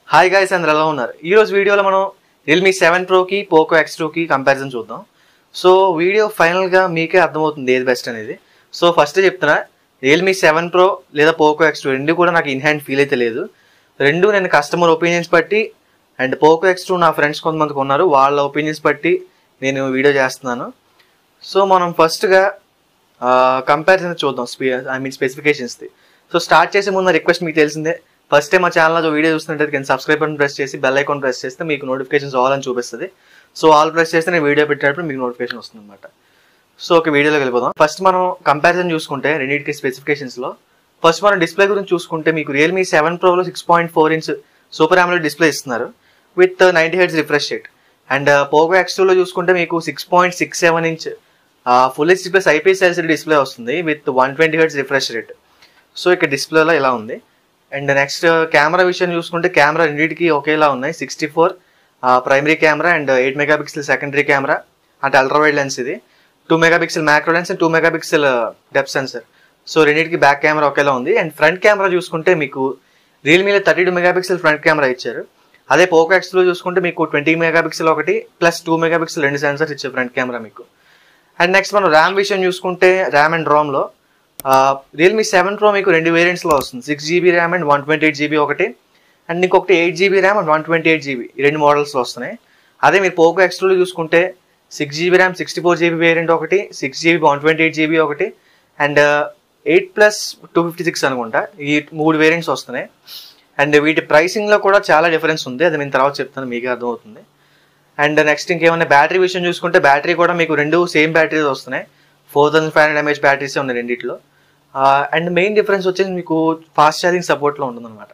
hi guys అందరు ఎలా ఉన్నారు ఈ రోజు వీడియోలో మనం రియల్మీ సెవెన్ ప్రోకి పోకో ఎక్స్ టూకి కంపారిజన్ చూద్దాం సో వీడియో ఫైనల్గా మీకే అర్థమవుతుంది ఏది బెస్ట్ అనేది సో ఫస్ట్ చెప్తున్నా రియల్మీ సెవెన్ ప్రో లేదా పోకో ఎక్స్ టూ రెండు కూడా నాకు ఇన్ హ్యాండ్ ఫీల్ అయితే లేదు రెండు నేను కస్టమర్ ఒపీనియన్స్ బట్టి అండ్ పోకో ఎక్స్ టూ నా ఫ్రెండ్స్ కొంతమంది కొన్నారు వాళ్ళ ఒపీనియన్స్ బట్టి నేను వీడియో చేస్తున్నాను సో మనం ఫస్ట్గా కంపారిజన్ చూద్దాం ఐ మీన్ స్పెసిఫికేషన్స్ది సో స్టార్ట్ చేసే ముందు రిక్వెస్ట్ మీకు తెలిసిందే ఫస్ట్ టైం మా ఛానల్లో వీడియో చూస్తుంటే కింద సబ్స్క్రైబ్ బటన్ ప్రెస్ చేసి బెల్ ఐకాన్ ప్రెస్ చేస్తే మీకు నోటిఫికేషన్స్ ఆల్ అని చూపిస్తుంది సో ఆల్ ప్రెస్ చేస్తే నేను వీడియో పెట్టేటప్పుడు మీకు నోటిఫికేషన్ వస్తుంది అనమాట సో ఒక వీడియోలోకి వెళ్ళిపోదాం ఫస్ట్ మనం కంపారిజన్ చూసుకుంటే రెండింటికి స్పెసిఫికేషన్స్లో ఫస్ట్ మనం డిస్ప్లే గురించి చూసుకుంటే మీకు రియల్మీ సెవెన్ ప్రోలో six point four inch super AMOLED display ఇస్తున్నారు with ninety hertz refresh rate and Poco X టూలో చూసుకుంటే మీకు six point six seven inch full HD plus IPS LCD display వస్తుంది with one twenty hertz refresh rate so ఇక్కడ డిస్ప్లేలో ఇలా ఉంది and next camera విషయం చూసుకుంటే కెమెరా రెండింటికి ఒకేలా ఉన్నాయి sixty four primary camera and eight megapixel secondary camera అంటే అల్ట్రా వైడ్ లెన్స్ ఇది two megapixel macro lens and two megapixel depth sensor so రెండింటికి బ్యాక్ కెమెరా ఒకేలా ఉంది అండ్ ఫ్రంట్ కెమెరా చూసుకుంటే మీకు రియల్మీలో thirty two megapixel front camera ఇచ్చారు అదే పోకో ఎక్స్లో చూసుకుంటే మీకు ట్వంటీ మెగాపిక్సెల్ ఒకటి ప్లస్ టూ మెగాపిక్సెల్ రెండు సెన్సర్స్ ఇచ్చారు ఫ్రంట్ కెమెరా మీకు అండ్ నెక్స్ట్ మనం ర్యామ్ విషయం చూసుకుంటే RAM and రోమ్లో Realme seven pro మీకు రెండు వేరియంట్స్లో వస్తుంది six GB RAM and one twenty eight GB ఒకటి అండ్ ఇంకొకటి eight GB RAM and one twenty eight GB ఈ రెండు మోడల్స్లో వస్తున్నాయి అదే మీరు పోకో ఎక్స్ట్రోలో చూసుకుంటే six GB RAM sixty four GB variant ఒకటి six GB one twenty eight GB ఒకటి and eight plus two fifty six అనుకుంటా ఈ మూడు వేరియంట్స్ వస్తున్నాయి అండ్ వీటి ప్రైసింగ్లో కూడా చాలా డిఫరెన్స్ ఉంది అది నేను తర్వాత చెప్తాను మీకే అర్థమవుతుంది అండ్ నెక్స్ట్ ఇంకేమైనా బ్యాటరీ విషయం చూసుకుంటే బ్యాటరీ కూడా మీకు రెండు సేమ్ బ్యాటరీస్ వస్తున్నాయి four thousand five hundred mAh batteries ఉన్నాయి రెండిట్లో అండ్ మెయిన్ డిఫరెన్స్ వచ్చేసి మీకు ఫాస్ట్ ఛార్జింగ్ సపోర్ట్లో ఉంటుందన్నమాట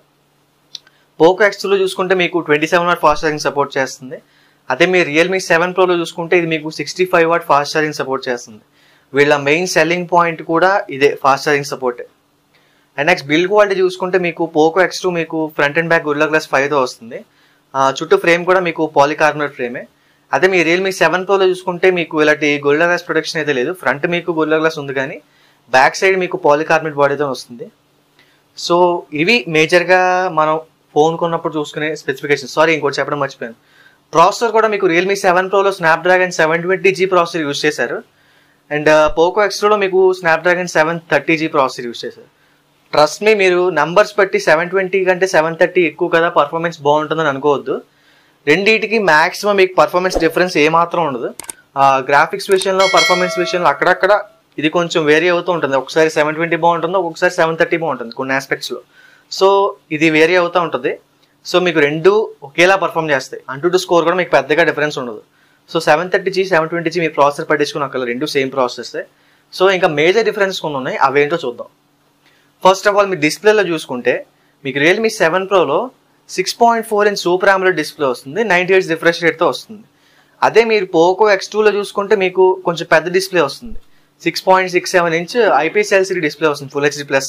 పోకో ఎక్స్లో చూసుకుంటే మీకు twenty seven watt fast charging support చేస్తుంది అదే మీరు రియల్మీ సెవెన్ ప్రోలో చూసుకుంటే ఇది మీకు sixty five watt fast charging support చేస్తుంది వీళ్ళ మెయిన్ సెల్లింగ్ పాయింట్ కూడా ఇదే fast charging support and next build quality చూసుకుంటే మీకు పోకో ఎక్స్ టూ మీకు front and back Gorilla glass ఫైవ్తో వస్తుంది చుట్టూ ఫ్రేమ్ కూడా మీకు పాలికార్బోనేట్ ఫ్రేమే అదే మీ రియల్మీ సెవెన్ ప్రోలో చూసుకుంటే మీకు ఇలాంటి గొల్ల గ్లాస్ ప్రొటెక్షన్ అయితే లేదు ఫ్రంట్ మీకు గొల్ల గ్లాస్ ఉంది కానీ బ్యాక్ సైడ్ మీకు పాలికార్బోనేట్ బాడీతో వస్తుంది సో ఇవి మేజర్గా మనం ఫోన్ కొన్నప్పుడు చూసుకునే స్పెసిఫికేషన్ సారీ ఇంకోటి చెప్పడం మర్చిపోయాను ప్రాసెసర్ కూడా మీకు రియల్మీ సెవెన్ ప్రోలో Snapdragon seven twenty G processor use చేశారు అండ్ పోకో ఎక్స్ట్రోలో మీకు Snapdragon seven thirty G processor use చేశారు ట్రస్ట్ మీ మీరు నంబర్స్ బట్టి సెవెన్ ట్వంటీ కంటే సెవెన్ థర్టీ ఎక్కువ కదా పర్ఫార్మెన్స్ బాగుంటుందని అనుకోవద్దు రెండింటికి మాక్సిమం మీకు పర్ఫార్మెన్స్ డిఫరెన్స్ ఏమాత్రం ఉండదు గ్రాఫిక్స్ విషయంలో పర్ఫార్మెన్స్ విషయంలో అక్కడక్కడ ఇది కొంచెం వేరీ అవుతూ ఉంటుంది ఒకసారి సెవెన్ ట్వంటీ బాగుంటుంది ఒక్కొక్కసారి సెవెన్ థర్టీ బాగుంటుంది కొన్ని ఆస్పెక్ట్స్లో సో ఇది వేరీ అవుతూ ఉంటుంది సో మీకు రెండు ఒకేలా పర్ఫామ్ చేస్తాయి అంటూ టు స్కోర్ కూడా మీకు పెద్దగా డిఫరెన్స్ ఉండదు so seven thirty G seven twenty G మీ ప్రాసెసర్ పట్టించుకున్న అక్కడ రెండు సేమ్ ప్రాసెస్ సో ఇంకా మేజర్ డిఫరెన్స్ కొన్ని ఉన్నాయి అవేంటో చూద్దాం ఫస్ట్ ఆఫ్ ఆల్ మీ డిస్ప్లేలో చూసుకుంటే మీకు రియల్మీ సెవెన్ ప్రోలో six point four inch super AMOLED display వస్తుంది నైంటీ ఎయిట్స్ రిఫ్రెష్ రేట్తో వస్తుంది అదే మీరు పోకో ఎక్స్ టూలో చూసుకుంటే మీకు కొంచెం పెద్ద డిస్ప్లే వస్తుంది six point six seven inch IPS LCD display వస్తుంది full HD plus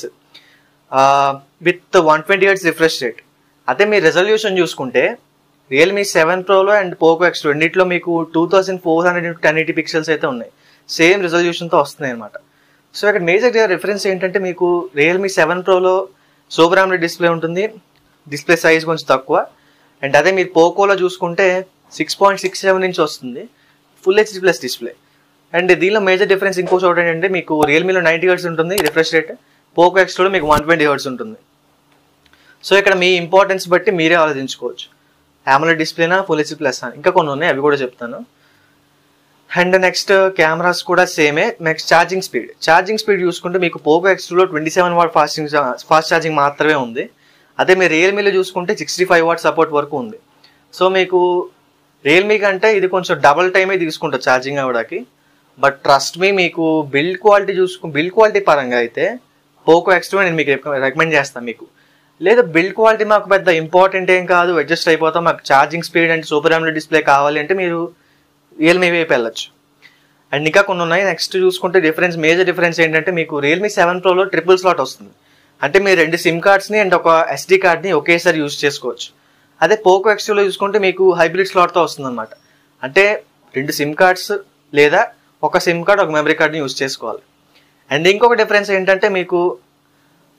with one twenty hertz refresh rate అదే మీ రెజల్యూషన్ చూసుకుంటే రియల్మీ సెవెన్ ప్రోలో అండ్ పోకో ఎక్స్ టూ రెండిట్లో మీకు two thousand four hundred ten eighty pixels అయితే ఉన్నాయి same రిజల్యూషన్తో వస్తున్నాయి అనమాట సో ఇక్కడ మేజర్ రిఫరెన్స్ ఏంటంటే మీకు రియల్మీ సెవెన్ ప్రోలో సూపర్ ఆమ్లెట్ డిస్ప్లే ఉంటుంది డిస్ప్లే సైజ్ కొంచెం తక్కువ అండ్ అదే మీరు పోకోలో చూసుకుంటే six point six seven inch వస్తుంది full HD plus display and దీనిలో మేజర్ డిఫరెన్స్ ఇంకో చోట ఏంటంటే మీకు రియల్మీలో నైంటీ హర్ట్స్ ఉంటుంది రిఫ్రెష్ రేట్ పోకో ఎక్స్లో మీకు వన్ ట్వంటీ హర్ట్స్ ఉంటుంది సో ఇక్కడ మీ ఇంపార్టెన్స్ బట్టి మీరే ఆలోచించుకోవచ్చు ఆమ్లెట్ డిస్ప్లేనా ఫుల్ హెచ్డి ప్లస్ ఇంకా కొన్ని ఉన్నాయి అవి కూడా చెప్తాను అండ్ నెక్స్ట్ కెమెరాస్ కూడా సేమే next charging speed charging speed చూసుకుంటే మీకు పోకో ఎక్స్లో twenty seven watt fasting fast charging మాత్రమే ఉంది అదే మీరు రియల్మీలో చూసుకుంటే సిక్స్టీ ఫైవ్ వాట్ సపోర్ట్ వరకు ఉంది సో మీకు రియల్మీ కంటే ఇది కొంచెం డబల్ టైమే తీసుకుంటుంది ఛార్జింగ్ అవ్వడానికి బట్ ట్రస్ట్ మీ మీకు బిల్డ్ క్వాలిటీ చూసుకు బిల్డ్ క్వాలిటీ పరంగా అయితే పోకో ఎక్స్ టూ నేను మీకు రికమెండ్ చేస్తాను మీకు లేదా బిల్డ్ క్వాలిటీ మాకు పెద్ద ఇంపార్టెంట్ ఏం కాదు అడ్జస్ట్ అయిపోతాం మాకు charging speed and super AMOLED display కావాలి అంటే మీరు రియల్మీ వైపు వెళ్ళొచ్చు అండ్ ఇంకా కొన్ని ఉన్నాయి నెక్స్ట్ చూసుకుంటే డిఫరెన్స్ మేజర్ డిఫరెన్స్ ఏంటంటే మీకు రియల్మీ సెవెన్ ప్రోలో ట్రిపుల్ స్లాట్ వస్తుంది అంటే మీరు రెండు సిమ్ కార్డ్స్ని అండ్ ఒక ఎస్డి కార్డ్ని ఒకేసారి యూజ్ చేసుకోవచ్చు అదే పోకో ఎక్స్లో చూసుకుంటే మీకు హైబ్రిడ్ స్లాట్తో వస్తుంది అనమాట అంటే రెండు సిమ్ కార్డ్స్ లేదా ఒక సిమ్ కార్డ్ ఒక మెమరీ కార్డ్ని యూజ్ చేసుకోవాలి అండ్ ఇంకొక డిఫరెన్స్ ఏంటంటే మీకు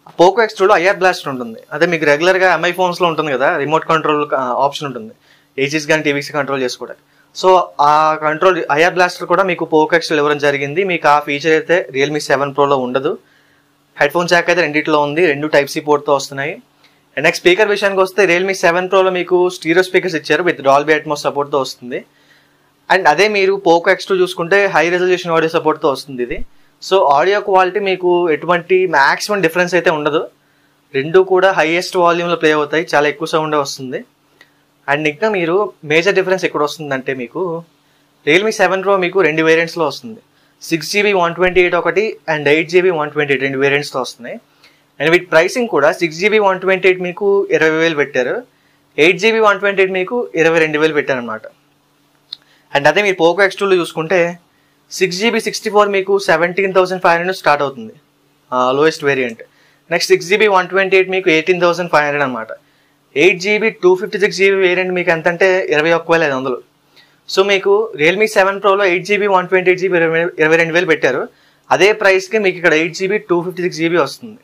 పోకో ఎక్స్ టూలో ఐఆర్ బ్లాస్టర్ ఉంటుంది అదే మీకు రెగ్యులర్గా ఎంఐ ఫోన్స్లో ఉంటుంది కదా రిమోట్ కంట్రోల్ ఆప్షన్ ఉంటుంది ఏసీస్ కానీ టీవీస్ కంట్రోల్ చేసుకోవడానికి సో ఆ కంట్రోల్ ఐఆర్ బ్లాస్టర్ కూడా మీకు పోకో ఎక్స్ ఇవ్వడం జరిగింది మీకు ఆ ఫీచర్ అయితే రియల్మీ సెవెన్ ప్రోలో ఉండదు హెడ్ ఫోన్ జాక్ అయితే రెండిట్లో ఉంది రెండు టైప్ సి పోర్ట్తో వస్తున్నాయి అండ్ నెక్స్ట్ స్పీకర్ విషయానికి వస్తే రియల్మీ సెవెన్ ప్రోలో మీకు స్టీరియో స్పీకర్స్ ఇచ్చారు విత్ డాల్బీ అట్మోస్ సపోర్ట్తో వస్తుంది అండ్ అదే మీరు పోకో ఎక్స్ టూ చూసుకుంటే హై రెజల్యూషన్ ఆడియో సపోర్ట్తో వస్తుంది ఇది సో ఆడియో క్వాలిటీ మీకు ఎటువంటి మ్యాక్సిమం డిఫరెన్స్ అయితే ఉండదు రెండు కూడా హైయెస్ట్ వాల్యూమ్లో ప్లే అవుతాయి చాలా ఎక్కువ సౌండ్ వస్తుంది అండ్ ఇంకా మీరు మేజర్ డిఫరెన్స్ ఎక్కడ వస్తుందంటే మీకు రియల్మీ సెవెన్ ప్రో మీకు రెండు వేరియంట్స్లో వస్తుంది six GB one twenty eight ఒకటి and eight GB one twenty eight రెండు వేరియంట్స్తో వస్తున్నాయి అండ్ వీటి ప్రైసింగ్ కూడా six GB one twenty eight మీకు ఇరవై వేలు పెట్టారు eight GB one twenty eight మీకు ఇరవై రెండు వేలు పెట్టారు అనమాట అండ్ అదే మీరు పోకో ఎక్స్ టూలో చూసుకుంటే సిక్స్ జీబీ సిక్స్టీ ఫోర్ మీకు seventeen thousand five hundred start అవుతుంది lowest variant next six GB one twenty eight మీకు ఎయిటీన్ థౌసండ్ ఫైవ్ హండ్రెడ్ అనమాట eight GB two fifty six GB variant మీకు ఎంత అంటే ఇరవై ఒక్క వేల ఐదు వందలు సో మీకు రియల్మీ సెవెన్ ప్రోలో eight GB one twenty eight GB ఇరవై ఇరవై రెండు వేలు పెట్టారు అదే ప్రైస్కి మీకు ఇక్కడ eight GB two fifty six GB వస్తుంది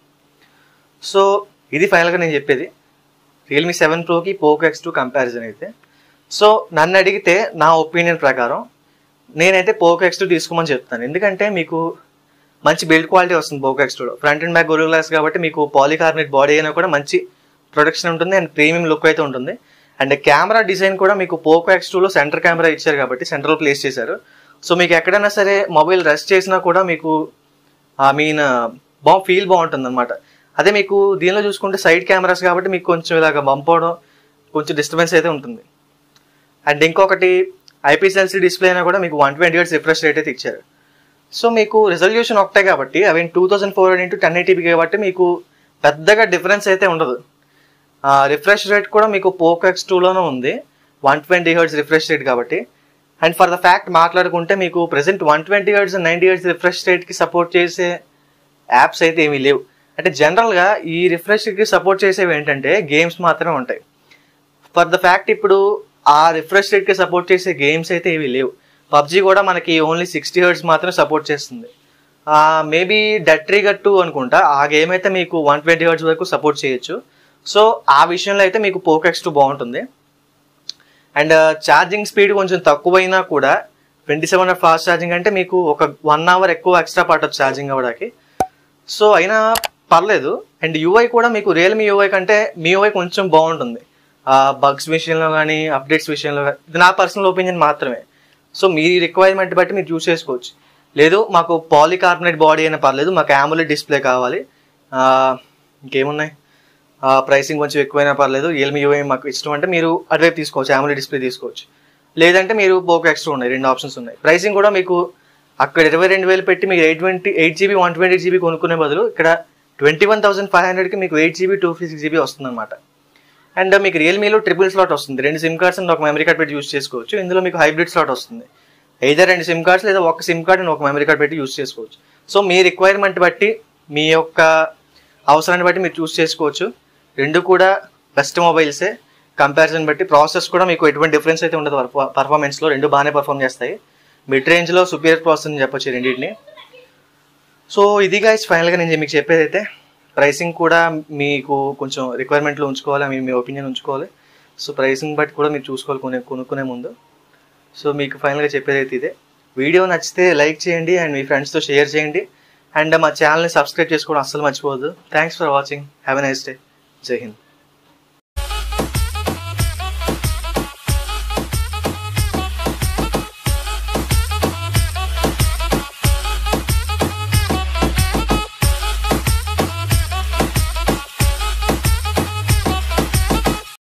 సో ఇది ఫైనల్గా నేను చెప్పేది రియల్మీ సెవెన్ ప్రోకి పోకో ఎక్స్ టూ కంపారిజన్ అయితే సో నన్ను అడిగితే నా ఒపీనియన్ ప్రకారం నేనైతే పోకో ఎక్స్ టూ తీసుకోమని చెప్తాను ఎందుకంటే మీకు మంచి బిల్డ్ క్వాలిటీ వస్తుంది పోకో ఎక్స్ టూలో front and back Gorilla glass కాబట్టి మీకు పాలికార్బనేట్ బాడీ అయినా కూడా మంచి ప్రొడక్షన్ ఉంటుంది అండ్ ప్రీమియం లుక్ అయితే ఉంటుంది అండ్ కెమెరా డిజైన్ కూడా మీకు పోకో ఎక్స్ టూలో సెంటర్ కెమెరా ఇచ్చారు కాబట్టి సెంట్రల్ ప్లేస్ చేశారు సో మీకు ఎక్కడైనా సరే మొబైల్ రెస్ట్ చేసినా కూడా మీకు ఐ మీన్ బా ఫీల్ బాగుంటుంది అనమాట అదే మీకు దీనిలో చూసుకుంటే సైడ్ కెమెరాస్ కాబట్టి మీకు కొంచెం ఇలాగ బంప్ అవడం కొంచెం డిస్టర్బెన్స్ అయితే ఉంటుంది అండ్ ఇంకొకటి ఐపీఎస్ ఎల్సీ డిస్ప్లే అయినా కూడా మీకు one twenty eight refresh rate అయితే ఇచ్చారు సో మీకు రిజల్యూషన్ ఒకటే కాబట్టి అవి two thousand four into ten eighty P కాబట్టి మీకు పెద్దగా డిఫరెన్స్ అయితే ఉండదు రిఫ్రెష్ రేట్ కూడా మీకు పోకో ఎక్స్ టూలోనే ఉంది one twenty hertz refresh rate కాబట్టి అండ్ ఫర్ ద ఫ్యాక్ట్ మాట్లాడుకుంటే మీకు present one twenty hertz ninety hertz refresh రేట్కి సపోర్ట్ చేసే యాప్స్ అయితే ఏమీ లేవు అంటే జనరల్గా ఈ రిఫ్రెష్కి సపోర్ట్ చేసేవి ఏంటంటే గేమ్స్ మాత్రమే ఉంటాయి ఫర్ ద ఫ్యాక్ట్ ఇప్పుడు ఆ రిఫ్రెష్ రేట్కి సపోర్ట్ చేసే గేమ్స్ అయితే ఏవి లేవు పబ్జీ కూడా మనకి ఓన్లీ సిక్స్టీ హర్డ్స్ మాత్రం సపోర్ట్ చేస్తుంది మేబీ డెట్ ట్రిగర్ టూ అనుకుంటా ఆ గేమ్ అయితే మీకు వన్ ట్వంటీ హర్డ్స్ వరకు సపోర్ట్ చేయొచ్చు సో ఆ విషయంలో అయితే మీకు పోకెక్స్ టూ బాగుంటుంది అండ్ ఛార్జింగ్ స్పీడ్ కొంచెం తక్కువైనా కూడా ట్వంటీ సెవెన్ ఫాస్ట్ ఛార్జింగ్ అంటే మీకు ఒక వన్ అవర్ ఎక్కువ ఎక్స్ట్రా పట్టొచ్చు ఛార్జింగ్ అవ్వడానికి సో అయినా పర్లేదు అండ్ యూఐ కూడా మీకు రియల్మీ యూఐ కంటే మీ యూఐ కొంచెం బాగుంటుంది బగ్స్ విషయంలో కానీ అప్డేట్స్ విషయంలో కానీ ఇది నా పర్సనల్ ఒపీనియన్ మాత్రమే సో మీ రిక్వైర్మెంట్ బట్టి మీరు చూస్ చేసుకోవచ్చు లేదు మాకు పాలికార్బనేట్ బాడీ అయినా పర్లేదు మాకు యాములెట్ డిస్ప్లే కావాలి ఆ, ఇంకేమున్నాయి ప్రైసింగ్ కొంచెం ఎక్కువైనా పర్లేదు రియల్మీ యూఐ మాకు ఇష్టం అంటే మీరు అటువైపు తీసుకోవచ్చు యాములెట్ డిస్ప్లే తీసుకోవచ్చు లేదంటే మీరు పోకో ఎక్స్ట్రా ఉన్నాయి రెండు ఆప్షన్స్ ఉన్నాయి ప్రైసింగ్ కూడా మీకు అక్కడ ఇరవై రెండు వేలు పెట్టి మీకు eight twenty eight GB one twenty GB కొనుక్కునే బదులు ఇక్కడ ట్వంటీ వన్ థౌసండ్ ఫైవ్ హండ్రెడ్కి మీకు eight GB two fifty six GB వస్తుంది అనమాట అండ్ మీకు రియల్మీలో ట్రిపుల్ స్లాట్ వస్తుంది రెండు సిమ్ కార్డ్స్ అండ్ ఒక మెమరీ కార్డ్ పెట్టి యూస్ చేసుకోవచ్చు ఇందులో మీకు హైబ్రిడ్ స్లాట్ వస్తుంది అయితే రెండు సిమ్ కార్డ్స్ లేదా ఒక సిమ్ కార్డ్ అండ్ ఒక మెమరీ కార్డ్ పెట్టి యూస్ చేసుకోవచ్చు సో మీ రిక్వైర్మెంట్ బట్టి మీ యొక్క అవసరాన్ని బట్టి మీరు చూస్ చేసుకోవచ్చు రెండు కూడా బెస్ట్ మొబైల్సే కంపారిజన్ బట్టి ప్రాసెస్ కూడా మీకు ఎటువంటి డిఫరెన్స్ అయితే ఉండదు పర్ఫార్మెన్స్లో రెండు బాగానే పర్ఫామ్ చేస్తాయి మిడ్ రేంజ్లో సుపీరియర్ ప్రాసెస్ అని చెప్పొచ్చు ఈ రెండింటిని సో ఇది గైస్ ఫైనల్గా నేను మీకు చెప్పేది అయితే ప్రైసింగ్ కూడా మీకు కొంచెం రిక్వైర్మెంట్లో ఉంచుకోవాలి మీ మీ ఒపీనియన్ ఉంచుకోవాలి సో ప్రైసింగ్ బట్టి కూడా మీరు చూసుకోవాలి కొనే కొనుక్కునే ముందు సో మీకు ఫైనల్గా చెప్పేది అయితే ఇదే వీడియో నచ్చితే లైక్ చేయండి అండ్ మీ ఫ్రెండ్స్తో షేర్ చేయండి అండ్ మా ఛానల్ని సబ్స్క్రైబ్ చేసుకోవడం అస్సలు మర్చిపోవద్దు thanks for watching have a nice day Jai Hind